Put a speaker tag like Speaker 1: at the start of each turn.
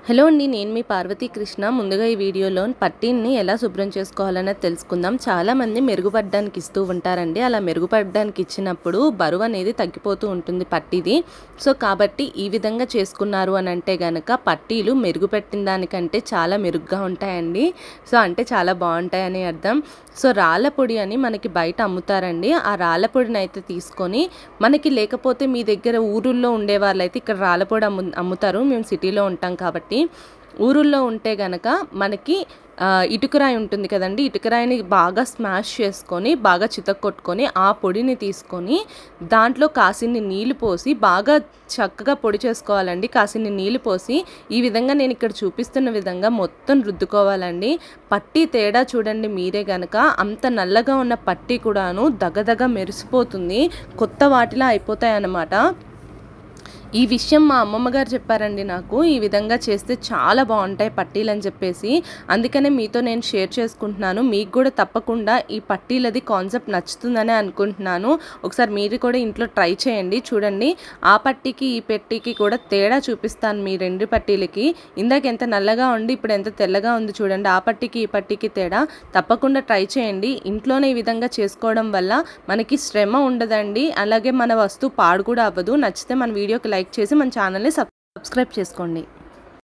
Speaker 1: hello అండి నేను మీ పార్వతీ కృష్ణ ముందుగా ఈ వీడియోలో పట్టీని ఎలా శుభ్రం చేసుకోవాలనేది తెలుసుకుందాం చాలామంది మెరుగుపడడానికి ఇస్తూ ఉంటారండి అలా మెరుగుపడడానికి ఇచ్చినప్పుడు బరువు అనేది తగ్గిపోతూ ఉంటుంది పట్టీది సో కాబట్టి ఈ విధంగా చేసుకున్నారు అని అంటే గనక పట్టీలు మెరుగుపెట్టిన దానికంటే చాలా మెరుగ్గా ఉంటాయండి సో అంటే చాలా బాగుంటాయని అర్థం సో రాళ్ళ పొడి అని మనకి బయట అమ్ముతారండి ఆ రాళ్ళ పొడిని అయితే తీసుకొని మనకి లేకపోతే మీ దగ్గర ఊరుల్లో ఉండే వాళ్ళైతే ఇక్కడ రాళ్ళ పొడి అమ్ము అమ్ముతారు మేము సిటీలో ఉంటాం కాబట్టి ఊరుల్లో ఉంటే గనక మనకి ఆ, ఇటుకరాయి ఉంటుంది కదండి ఇటుకరాయిని బాగా స్మాష్ చేసుకొని బాగా చితక్కొట్టుకొని ఆ పొడిని తీసుకొని దాంట్లో కాసిన్ని నీళ్లు పోసి బాగా చక్కగా పొడి చేసుకోవాలండి కాసిన్ని నీళ్లు పోసి ఈ విధంగా నేను ఇక్కడ చూపిస్తున్న విధంగా మొత్తం రుద్దుకోవాలండి పట్టి తేడా చూడండి మీరే గనక అంత నల్లగా ఉన్న పట్టి కూడాను దగదగ మెరిసిపోతుంది కొత్త వాటిలా అయిపోతాయి అన్నమాట ఈ విషయం మా అమ్మమ్మ గారు చెప్పారండి నాకు ఈ విధంగా చేస్తే చాలా బాగుంటాయి పట్టీలు అని చెప్పేసి అందుకనే మీతో నేను షేర్ చేసుకుంటున్నాను మీకు కూడా తప్పకుండా ఈ పట్టీలది కాన్సెప్ట్ నచ్చుతుందని అనుకుంటున్నాను ఒకసారి మీరు కూడా ఇంట్లో ట్రై చేయండి చూడండి ఆ పట్టీకి ఈ పెట్టీకి కూడా తేడా చూపిస్తాను మీ రెండు పట్టీలకి ఇందాక ఎంత నల్లగా ఉండి ఇప్పుడు ఎంత తెల్లగా ఉంది చూడండి ఆ పట్టీకి ఈ పట్టీకి తేడా తప్పకుండా ట్రై చేయండి ఇంట్లోనే ఈ విధంగా చేసుకోవడం వల్ల మనకి శ్రమ ఉండదండి అలాగే మన వస్తువు పాడు కూడా అవ్వదు నచ్చితే మన వీడియోకి లైక్ చేసి మన ఛానల్ని సబ్ సబ్స్క్రైబ్ చేసుకోండి